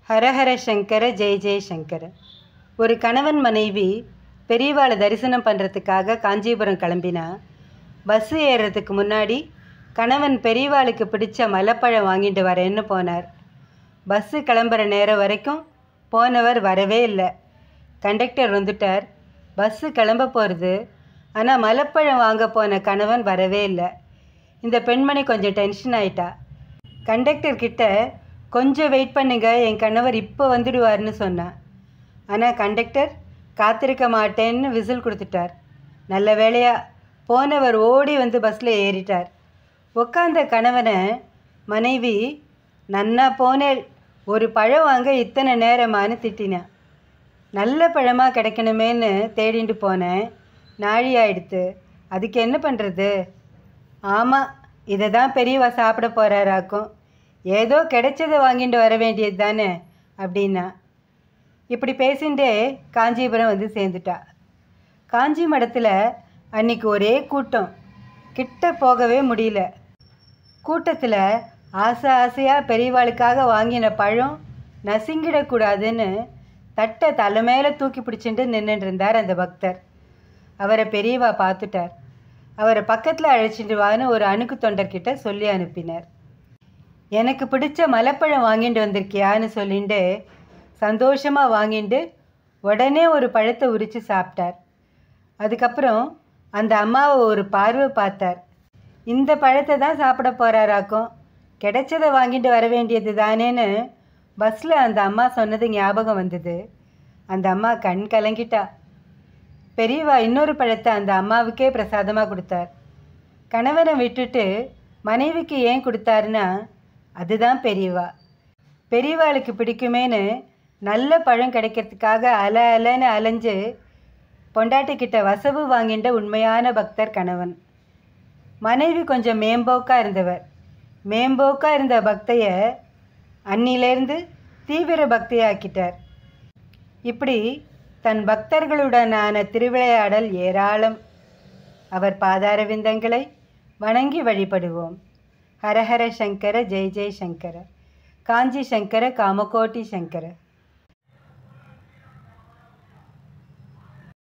ஹரஹர சங்கர ஜெய ஜெய சங்கர ஒரு கணவன் மனைவி பெரியவாளை தரிசனம் பண்ணுறதுக்காக காஞ்சிபுரம் கிளம்பினா பஸ்ஸு ஏறுறதுக்கு முன்னாடி கணவன் பெரியவாளுக்கு பிடிச்ச மலைப்பழம் வாங்கிட்டு வரேன்னு போனார் பஸ்ஸு கிளம்புற நேரம் வரைக்கும் போனவர் வரவே இல்லை கண்டக்டர் வந்துட்டார் பஸ்ஸு கிளம்ப போகிறது ஆனால் மலைப்பழம் வாங்க போன கணவன் வரவே இல்லை இந்த பெண்மணி கொஞ்சம் டென்ஷன் ஆயிட்டா கண்டக்டர் கிட்ட கொஞ்சம் வெயிட் பண்ணுங்க என் கணவர் இப்போ வந்துடுவார்னு சொன்னான் ஆனால் கண்டக்டர் காத்திருக்க மாட்டேன்னு விசில் கொடுத்துட்டார் நல்ல வேளையா போனவர் ஓடி வந்து பஸ்ஸில் ஏறிட்டார் உட்காந்த கணவனை மனைவி நன்னா போனேல் ஒரு பழம் வாங்க இத்தனை நேரமானு திட்டினான் நல்ல பழமாக கிடைக்கணுமேன்னு தேடிட்டு போனேன் நாழி ஆயிடுத்து அதுக்கு என்ன பண்ணுறது ஆமாம் இதை தான் பெரியவா சாப்பிட போகிறாராக்கும் ஏதோ கிடைச்சதை வாங்கிட்டு வர வேண்டியது தானே அப்படின்னா இப்படி பேசிண்டே காஞ்சிபுரம் வந்து சேர்ந்துட்டா காஞ்சி மடத்தில் அன்னைக்கு ஒரே கூட்டம் கிட்ட போகவே முடியல கூட்டத்தில் ஆசை ஆசையாக பெரியவாளுக்காக வாங்கின பழம் நசுங்கிடக்கூடாதுன்னு தட்டை தலை மேலே தூக்கி பிடிச்சிட்டு நின்றுட்டு இருந்தார் அந்த பக்தர் அவரை பெரியவா பார்த்துட்டார் அவரை பக்கத்தில் அழைச்சிட்டு வான்னு ஒரு அணுக்கு தொண்டர்கிட்ட சொல்லி அனுப்பினார் எனக்கு பிடிச்ச மலைப்பழம் வாங்கிட்டு வந்திருக்கியான்னு சொல்லிட்டு சந்தோஷமாக வாங்கிட்டு உடனே ஒரு பழத்தை உரித்து சாப்பிட்டார் அதுக்கப்புறம் அந்த அம்மாவை ஒரு பார்வை பார்த்தார் இந்த பழத்தை தான் சாப்பிட போகிறாராக்கும் கிடைச்சதை வாங்கிட்டு வர வேண்டியது தானேன்னு பஸ்ஸில் அந்த அம்மா சொன்னது ஞாபகம் வந்தது அந்த அம்மா கண் கலங்கிட்டா பெரியவா இன்னொரு பழத்தை அந்த அம்மாவுக்கே பிரசாதமாக கொடுத்தார் கணவனை விட்டுட்டு மனைவிக்கு ஏன் கொடுத்தாருன்னா அதுதான் பெரியவா பெரியவாளுக்கு பிடிக்குமேன்னு நல்ல பழம் கிடைக்கிறதுக்காக அல அலன்னு அலைஞ்சு பொண்டாட்டிக்கிட்ட வசவு வாங்கின்ற உண்மையான பக்தர் கணவன் மனைவி கொஞ்சம் மேம்போக்காக இருந்தவர் மேம்போக்காக இருந்த பக்தைய அன்னிலேருந்து தீவிர பக்தியாக்கிட்டார் இப்படி தன் பக்தர்களுடனான திருவிளையாடல் ஏராளம் அவர் பாதார விந்தங்களை வணங்கி வழிபடுவோம் ஹரஹர சங்கர ஜெய் ஜெய் சங்கர காஞ்சி சங்கர காமகோட்டி சங்கர